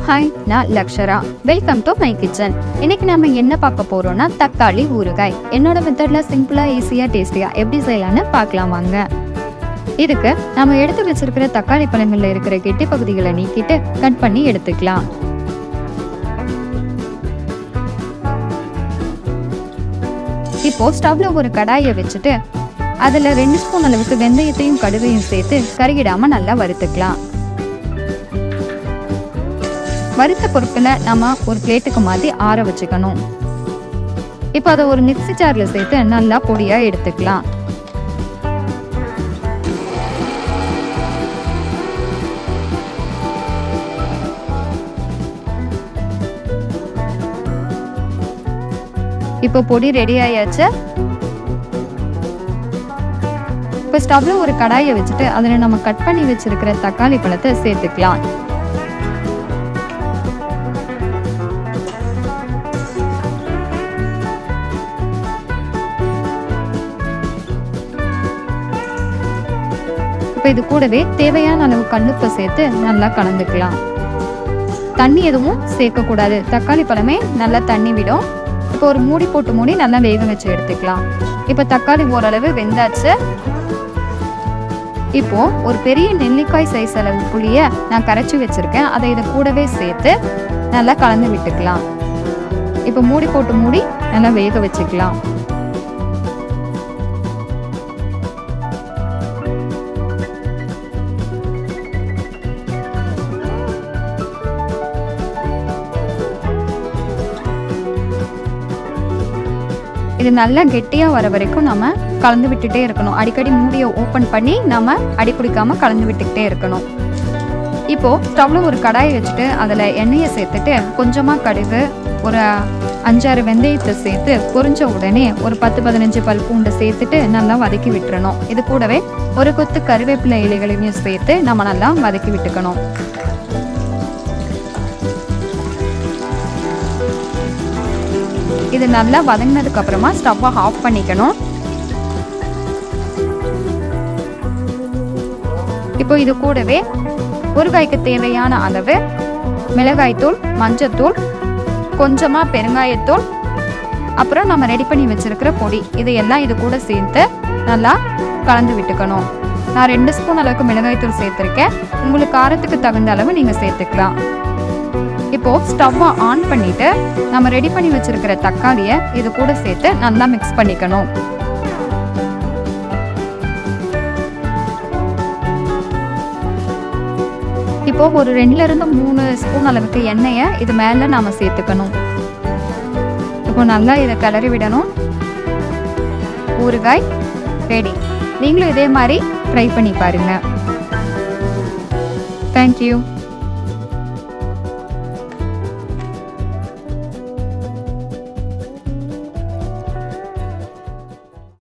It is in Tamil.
ஹாய் நான் Lakshara welcome to my kitchen இன்னைக்கு நம்ம என்ன பார்க்க போறோம்னா தக்காளி ஊறுகாய் என்னோட மெத்தட்ல சிம்பிளா ஈஸியா டேஸ்டியா எப்படி செய்யலாம்னு பார்க்கலாம் வாங்க இதுக்கு நம்ம எடுத்து வச்சிருக்கிற தக்காளி பழங்கள்ல இருக்கிற கெட்டி பகுதிகளை நீக்கிட்டு கட் பண்ணி எடுத்துக்கலாம் இப்போ ஸ்டவ்ல ஒரு கடாயை வச்சுட்டு அதுல ரெண்டு ஸ்பூன் அளவுக்கு வெந்தயத்தையும் கடுகையும் சேர்த்து கருகிடாம நல்லா வறுத்துக்கலாம் வறுத்த பொருட்களை நம்ம ஒரு பிளேட்டுக்கு மாற்றி ஆற வச்சுக்கணும் இப்போ அதை ஒரு மிக்ஸி ஜாரில் சேர்த்து நல்லா பொடியாக எடுத்துக்கலாம் இப்போ பொடி ரெடி ஆயாச்சு இப்போ ஸ்டவ்ல ஒரு கடாயை வச்சுட்டு அதில் நம்ம கட் பண்ணி வச்சிருக்கிற தக்காளி பழத்தை சேர்த்துக்கலாம் இப்போ இது கூடவே தேவையான அளவு கல்லுப்பை சேர்த்து நல்லா கலந்துக்கலாம் தண்ணி எதுவும் சேர்க்கக்கூடாது தக்காளி பழமே நல்லா தண்ணி விடும் இப்போ ஒரு மூடி போட்டு மூடி நல்லா வேக வச்சு எடுத்துக்கலாம் இப்போ தக்காளி ஓரளவு வெந்தாச்சு இப்போ ஒரு பெரிய நெல்லிக்காய் சைஸ் அளவு புளிய நான் கரைச்சி வச்சிருக்கேன் அதை இதை கூடவே சேர்த்து நல்லா கலந்து விட்டுக்கலாம் இப்போ மூடி போட்டு மூடி நல்லா வேக வச்சுக்கலாம் இது நல்லா கெட்டியாக வர வரைக்கும் நம்ம கலந்து விட்டுட்டே இருக்கணும் அடிக்கடி மூடியை ஓப்பன் பண்ணி நம்ம அடி பிடிக்காம கலந்து விட்டுக்கிட்டே இருக்கணும் இப்போ ஸ்டவ்ல ஒரு கடாயை வச்சுட்டு அதில் எண்ணெயை சேர்த்துட்டு கொஞ்சமாக கடுகு ஒரு அஞ்சாறு வெந்தயத்தை சேர்த்து பொரிஞ்ச உடனே ஒரு பத்து பதினஞ்சு பல் பூண்டை சேர்த்துட்டு நல்லா வதக்கி விட்டுறணும் இது கூடவே ஒரு கொத்து கருவேப்பிலை இலைகளையும் சேர்த்து நம்ம நல்லா வதக்கி விட்டுக்கணும் இது நல்லா வதங்கினதுக்கு அப்புறமா ஸ்டவ்வை ஆஃப் பண்ணிக்கணும் இப்போ இது கூடவே ஊறுகாய்க்கு தேவையான அளவு மிளகாய்த்தூள் மஞ்சத்தூள் கொஞ்சமாக பெருங்காயத்தூள் அப்புறம் நம்ம ரெடி பண்ணி வச்சிருக்கிற பொடி இதையெல்லாம் இது கூட சேர்த்து நல்லா கலந்து விட்டுக்கணும் நான் ரெண்டு ஸ்பூன் அளவுக்கு மிளகாய்த்தூள் சேர்த்துருக்கேன் உங்களுக்கு காரத்துக்கு தகுந்த அளவு நீங்கள் சேர்த்துக்கலாம் இப்போ ஸ்டவ்வை ஆன் பண்ணிட்டு நம்ம ரெடி பண்ணி வச்சிருக்கிற தக்காளியை இது கூட சேர்த்து நல்லா மிக்ஸ் பண்ணிக்கணும் இப்போ ஒரு ரெண்டுல இருந்து மூணு ஸ்பூன் அளவுக்கு எண்ணெயை இது மேல நாம சேர்த்துக்கணும் இப்போ நல்லா இதை கிளறி விடணும் ஊறுகாய் ரெடி நீங்களும் இதே மாதிரி ட்ரை பண்ணி பாருங்க தேங்க்யூ